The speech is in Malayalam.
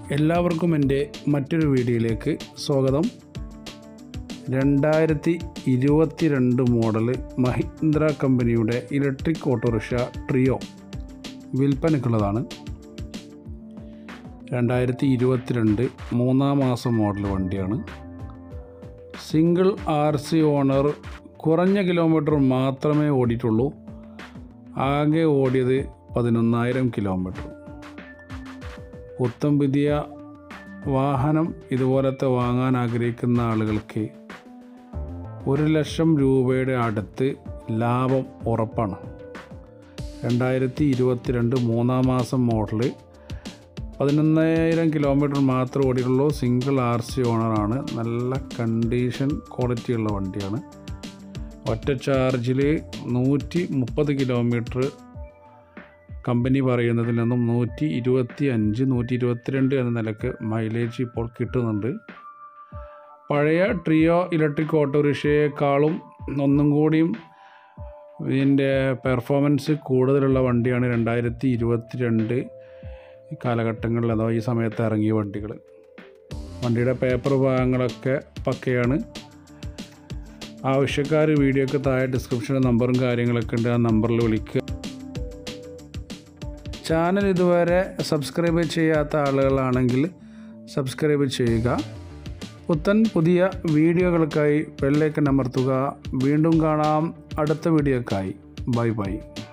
എല്ലാവർക്കും എൻ്റെ മറ്റൊരു വീഡിയോയിലേക്ക് സ്വാഗതം രണ്ടായിരത്തി ഇരുപത്തിരണ്ട് മോഡൽ മഹീന്ദ്ര കമ്പനിയുടെ ഇലക്ട്രിക് ഓട്ടോറിക്ഷ ട്രിയോ വിൽപ്പനയ്ക്കുള്ളതാണ് രണ്ടായിരത്തി ഇരുപത്തിരണ്ട് മൂന്നാം മാസം മോഡൽ വണ്ടിയാണ് സിംഗിൾ ആർ സി ഓണർ കുറഞ്ഞ കിലോമീറ്റർ മാത്രമേ ഓടിയിട്ടുള്ളൂ ആകെ ഓടിയത് പതിനൊന്നായിരം കിലോമീറ്റർ പുത്തം പുതിയ വാഹനം ഇതുപോലത്തെ വാങ്ങാൻ ആഗ്രഹിക്കുന്ന ആളുകൾക്ക് ഒരു ലക്ഷം രൂപയുടെ അടുത്ത് ലാഭം ഉറപ്പാണ് രണ്ടായിരത്തി ഇരുപത്തിരണ്ട് മൂന്നാം മാസം മോഡൽ പതിനൊന്നായിരം കിലോമീറ്റർ മാത്രമേ ഓടിയിട്ടുള്ളൂ സിംഗിൾ ആർ സി ഓണറാണ് നല്ല കണ്ടീഷൻ ക്വാളിറ്റിയുള്ള വണ്ടിയാണ് ഒറ്റ ചാർജിൽ നൂറ്റി മുപ്പത് കിലോമീറ്റർ കമ്പനി പറയുന്നതിൽ നിന്നും നൂറ്റി ഇരുപത്തി അഞ്ച് നൂറ്റി ഇരുപത്തിരണ്ട് എന്ന നിലക്ക് മൈലേജ് ഇപ്പോൾ കിട്ടുന്നുണ്ട് പഴയ ട്രിയോ ഇലക്ട്രിക് ഓട്ടോറിക്ഷയെക്കാളും ഒന്നും കൂടിയും ഇതിൻ്റെ പെർഫോമൻസ് കൂടുതലുള്ള വണ്ടിയാണ് രണ്ടായിരത്തി ഇരുപത്തി രണ്ട് കാലഘട്ടങ്ങളിൽ അഥവാ ഈ സമയത്ത് ഇറങ്ങിയ വണ്ടികൾ വണ്ടിയുടെ പേപ്പർ ഭാഗങ്ങളൊക്കെ പക്കയാണ് ആവശ്യക്കാർ വീഡിയോക്ക് താഴെ ഡിസ്ക്രിപ്ഷനിൽ നമ്പറും കാര്യങ്ങളൊക്കെ ഉണ്ട് ആ നമ്പറിൽ വിളിക്കുക ചാനൽ ഇതുവരെ സബ്സ്ക്രൈബ് ചെയ്യാത്ത ആളുകളാണെങ്കിൽ സബ്സ്ക്രൈബ് ചെയ്യുക പുത്തൻ പുതിയ വീഡിയോകൾക്കായി ബെല്ലൈക്കൻ അമർത്തുക വീണ്ടും കാണാം അടുത്ത വീഡിയോക്കായി ബൈ ബൈ